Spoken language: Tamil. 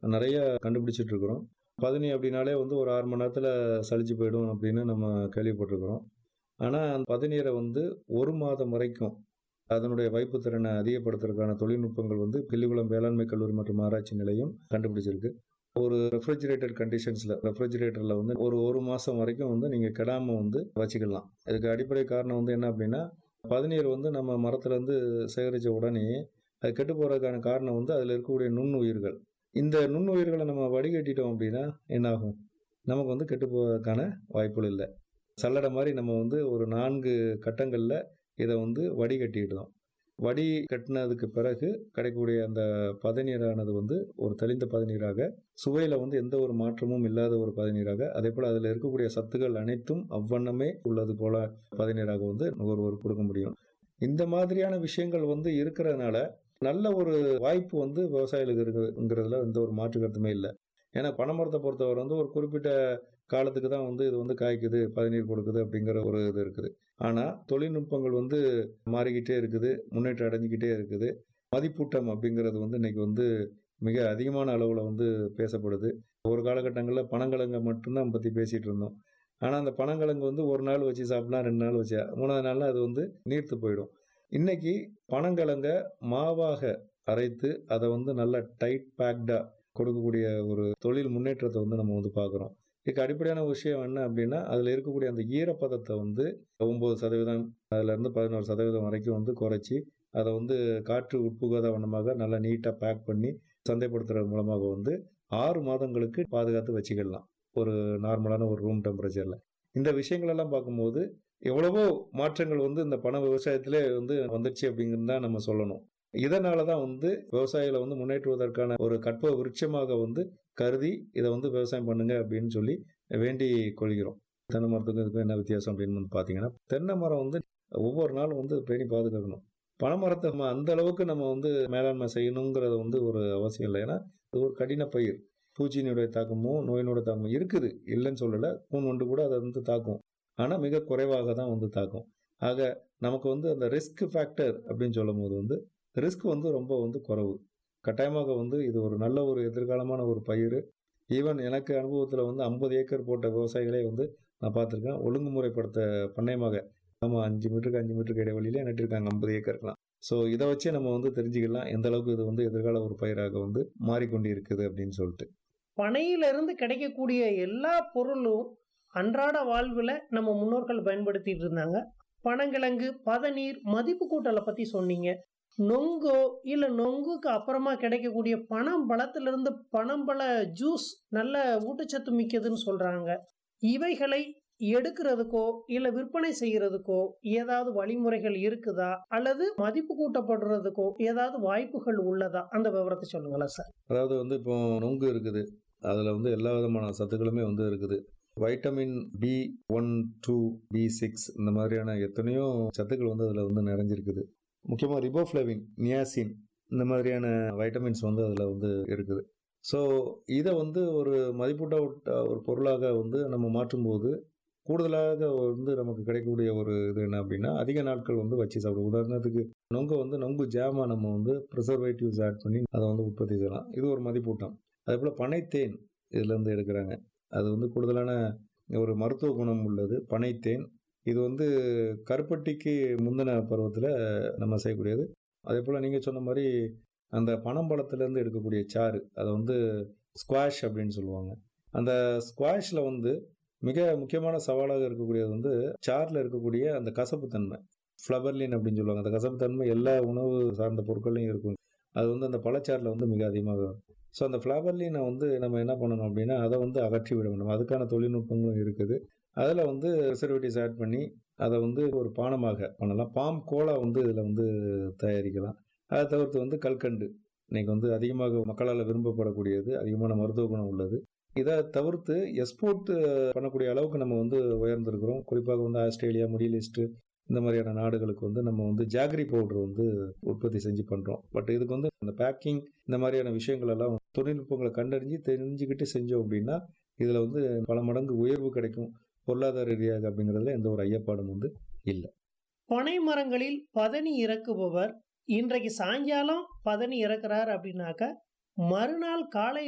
நிறைய கண்டுபிடிச்சிட்டு இருக்கிறோம் பதனி அப்படின்னாலே வந்து ஒரு ஆறு மணி நேரத்தில் சளிச்சு போயிடும் அப்படின்னு நம்ம கேள்விப்பட்டிருக்கிறோம் ஆனால் அந்த பதநீரை வந்து ஒரு மாதம் வரைக்கும் அதனுடைய வைப்பு திறனை அதிகப்படுத்துறதுக்கான தொழில்நுட்பங்கள் வந்து கிள்ளிகுளம் வேளாண்மை கல்லூரி மற்றும் ஆராய்ச்சி நிலையம் கண்டுபிடிச்சிருக்கு ஒரு ரெஃப்ரிஜிரேட்டட் கண்டிஷன்ஸில் ரெஃப்ரிஜிரேட்டரில் வந்து ஒரு ஒரு மாதம் வரைக்கும் வந்து நீங்கள் கெடாமல் வந்து வச்சுக்கலாம் இதுக்கு அடிப்படை காரணம் வந்து என்ன அப்படின்னா பதநீர் வந்து நம்ம மரத்துலேருந்து சேகரித்த உடனே அது கெட்டு போகிறதுக்கான காரணம் வந்து அதில் இருக்கக்கூடிய நுண்ணுயிர்கள் இந்த நுண்ணுயிர்களை நம்ம வடிகட்டிட்டோம் அப்படின்னா என்னாகும் நமக்கு வந்து கெட்டு போவதற்கான வாய்ப்புகள் இல்லை சல்லடை மாதிரி நம்ம வந்து ஒரு நான்கு கட்டங்களில் இதை வந்து வடிகட்டிடுறோம் வடி கட்டினதுக்கு பிறகு கிடைக்கக்கூடிய அந்த பதநீரானது வந்து ஒரு தெளிந்த பதநீராக சுவையில் வந்து எந்த ஒரு மாற்றமும் இல்லாத ஒரு பதநீராக அதே போல் அதில் இருக்கக்கூடிய சத்துக்கள் அனைத்தும் அவ்வண்ணமே உள்ளது போல பதநீராக வந்து நுகர்வோர் கொடுக்க முடியும் இந்த மாதிரியான விஷயங்கள் வந்து இருக்கிறதுனால நல்ல ஒரு வாய்ப்பு வந்து விவசாயிகளுக்கு இருக்குங்கிறதுல எந்த ஒரு மாற்று கருத்துமே இல்லை ஏன்னா பனைமரத்தை பொறுத்தவரை வந்து ஒரு குறிப்பிட்ட காலத்துக்கு தான் வந்து இது வந்து காய்க்குது பதநீர் கொடுக்குது அப்படிங்கிற ஒரு இது இருக்குது ஆனால் தொழில்நுட்பங்கள் வந்து மாறிக்கிட்டே இருக்குது முன்னேற்றம் அடைஞ்சிக்கிட்டே இருக்குது மதிப்பூட்டம் அப்படிங்கிறது வந்து இன்னைக்கு வந்து மிக அதிகமான அளவில் வந்து பேசப்படுது ஒரு காலகட்டங்களில் பனங்கிழங்கை மட்டும்தான் பற்றி பேசிகிட்டு இருந்தோம் ஆனால் அந்த பனங்கிழங்கு வந்து ஒரு நாள் வச்சு சாப்பிட்லாம் ரெண்டு நாள் வச்சு மூணாவது நாளில் அது வந்து நீர்த்து போயிடும் இன்னைக்கு பனங்கிழங்க மாவாக அரைத்து அதை வந்து நல்ல டைட் பேக்டாக கொடுக்கக்கூடிய ஒரு தொழில் முன்னேற்றத்தை வந்து நம்ம வந்து பார்க்குறோம் இதுக்கு அடிப்படையான விஷயம் என்ன அப்படின்னா அதில் இருக்கக்கூடிய அந்த ஈரப்பதத்தை வந்து ஒம்பது சதவீதம் அதுலேருந்து பதினோரு சதவீதம் வரைக்கும் வந்து குறைச்சி அதை வந்து காற்று உட்புகாத வண்ணமாக நல்லா நீட்டாக பேக் பண்ணி சந்தைப்படுத்துறது மூலமாக வந்து ஆறு மாதங்களுக்கு பாதுகாத்து வச்சுக்கலாம் ஒரு நார்மலான ஒரு ரூம் டெம்பரேச்சரில் இந்த விஷயங்களெல்லாம் பார்க்கும்போது எவ்வளவோ மாற்றங்கள் வந்து இந்த பண விவசாயத்திலே வந்து வந்துடுச்சு அப்படிங்கிறது தான் நம்ம சொல்லணும் இதனால தான் வந்து விவசாயிகளை வந்து முன்னேற்றுவதற்கான ஒரு கற்ப விருட்சமாக வந்து கருதி இதை வந்து விவசாயம் பண்ணுங்க அப்படின்னு சொல்லி வேண்டி கொள்கிறோம் தென்னை மரத்துக்கும் இதுக்கும் என்ன வித்தியாசம் அப்படின்னு வந்து பார்த்தீங்கன்னா தென்னை மரம் வந்து ஒவ்வொரு நாளும் வந்து பேணி பாதுகாக்கணும் பனைமரத்தை நம்ம அந்த அளவுக்கு நம்ம வந்து மேலாண்மை செய்யணுங்கிறது வந்து ஒரு அவசியம் இல்லை ஏன்னா இது ஒரு கடின பயிர் பூச்சியினுடைய தாக்கமும் நோயினுடைய தாக்கமும் இருக்குது இல்லைன்னு சொல்லலை பூன் ஒன்று கூட அதை வந்து தாக்கும் ஆனால் மிக குறைவாக தான் வந்து தாக்கும் ஆக நமக்கு வந்து அந்த ரிஸ்க் ஃபேக்டர் அப்படின்னு சொல்லும் போது வந்து ரிஸ்க் வந்து ரொம்ப வந்து குறைவு கட்டாயமாக வந்து இது ஒரு நல்ல ஒரு எதிர்காலமான ஒரு பயிர் ஈவன் எனக்கு அனுபவத்தில் வந்து ஐம்பது ஏக்கர் போட்ட விவசாயிகளே வந்து நான் பார்த்துருக்கேன் ஒழுங்குமுறைப்படுத்த பண்ணையமாக நம்ம அஞ்சு மீட்டருக்கு அஞ்சு மீட்டருக்கு இடைவெளியிலே நட்டிருக்காங்க ஐம்பது ஏக்கருக்குலாம் ஸோ இதை வச்சே நம்ம வந்து தெரிஞ்சுக்கலாம் எந்த அளவுக்கு இது வந்து எதிர்கால ஒரு பயிராக வந்து மாறிக்கொண்டு இருக்குது அப்படின்னு சொல்லிட்டு பனையிலிருந்து கிடைக்கக்கூடிய எல்லா பொருளும் அன்றாட வாழ்வில் நம்ம முன்னோர்கள் பயன்படுத்திட்டு இருந்தாங்க பனங்கிழங்கு பதநீர் மதிப்பு கூட்டலை பற்றி சொன்னீங்க நொங்கோ இல்லை நொங்குக்கு அப்புறமா கிடைக்கக்கூடிய பனம் பழத்திலிருந்து பனம்பழ ஜூஸ் நல்ல ஊட்டச்சத்து மிக்கதுன்னு சொல்கிறாங்க இவைகளை எடுக்கிறதுக்கோ இல்லை விற்பனை செய்யறதுக்கோ ஏதாவது வழிமுறைகள் இருக்குதா அல்லது மதிப்பு கூட்டப்படுறதுக்கோ ஏதாவது வாய்ப்புகள் உள்ளதா அந்த விவரத்தை சொல்லுங்களேன் சார் அதாவது வந்து இப்போ நொங்கு இருக்குது அதில் வந்து எல்லா விதமான சத்துக்களுமே வந்து இருக்குது vitamin B one two B six இந்த மாதிரியான எத்தனையோ சத்துக்கள் வந்து அதில் வந்து நிறைஞ்சிருக்குது முக்கியமாக ரிபோஃப்ளவின் நியாசின் இந்த மாதிரியான வைட்டமின்ஸ் வந்து அதில் வந்து இருக்குது ஸோ இதை வந்து ஒரு மதிப்பூட்ட ஒரு பொருளாக வந்து நம்ம மாற்றும்போது கூடுதலாக வந்து நமக்கு கிடைக்கக்கூடிய ஒரு இது என்ன அப்படின்னா அதிக நாட்கள் வந்து வச்சு சாப்பிடும் உதாரணத்துக்கு நொங்கு வந்து நொங்கு ஜாமா நம்ம வந்து ப்ரிசர்வேட்டிவ்ஸ் ஆட் பண்ணி அதை வந்து உற்பத்தி செய்யலாம் இது ஒரு மதிப்பூட்டம் அதே போல் பனைத்தேன் இதுலேருந்து எடுக்கிறாங்க அது வந்து கூடுதலான ஒரு மருத்துவ குணம் உள்ளது பனைத்தேன் இது வந்து கருப்பட்டிக்கு முந்தின பருவத்தில் நம்ம செய்யக்கூடியது அதே போல் நீங்கள் சொன்ன மாதிரி அந்த பனம்பழத்துலேருந்து எடுக்கக்கூடிய சாறு அதை வந்து ஸ்குவாஷ் அப்படின்னு சொல்லுவாங்க அந்த ஸ்குவாஷில் வந்து மிக முக்கியமான சவாலாக இருக்கக்கூடியது வந்து சாரில் இருக்கக்கூடிய அந்த கசப்புத்தன்மை ஃப்ளவர்லின் அப்படின்னு சொல்லுவாங்க அந்த கசப்புத்தன்மை எல்லா உணவு சார்ந்த பொருட்கள்லையும் இருக்கும் அது வந்து அந்த பழச்சாறில் வந்து மிக அதிகமாக ஸோ அந்த ஃப்ளவர்லினை வந்து நம்ம என்ன பண்ணணும் அப்படின்னா அதை வந்து அகற்றி விட வேண்டும் அதுக்கான தொழில்நுட்பங்களும் இருக்குது அதில் வந்து ரிசர்வேட்டிவ்ஸ் ஆட் பண்ணி அதை வந்து ஒரு பானமாக பண்ணலாம் பாம் கோலா வந்து இதில் வந்து தயாரிக்கலாம் அதை தவிர்த்து வந்து கல்கண்டு இன்னைக்கு வந்து அதிகமாக மக்களால் விரும்பப்படக்கூடியது அதிகமான மருத்துவ குணம் உள்ளது இதை தவிர்த்து எக்ஸ்போர்ட் பண்ணக்கூடிய அளவுக்கு நம்ம வந்து உயர்ந்திருக்கிறோம் குறிப்பாக வந்து ஆஸ்திரேலியா மிடில் ஈஸ்ட்டு இந்த மாதிரியான நாடுகளுக்கு வந்து நம்ம வந்து ஜாகரி பவுடர் வந்து உற்பத்தி செஞ்சு பண்ணுறோம் பட் இதுக்கு வந்து இந்த பேக்கிங் இந்த மாதிரியான விஷயங்கள் எல்லாம் தொழில்நுட்பங்களை கண்டறிஞ்சு தெரிஞ்சுக்கிட்டு செஞ்சோம் அப்படின்னா இதில் வந்து பல மடங்கு உயர்வு கிடைக்கும் பொருளாதார ரீதியாக அப்படிங்கிறதுல எந்த ஒரு ஐயப்பாடும் வந்து இல்லை பனை மரங்களில் பதனி இறக்குபவர் இன்றைக்கு சாயங்காலம் பதனி இறக்குறார் அப்படின்னாக்க மறுநாள் காலை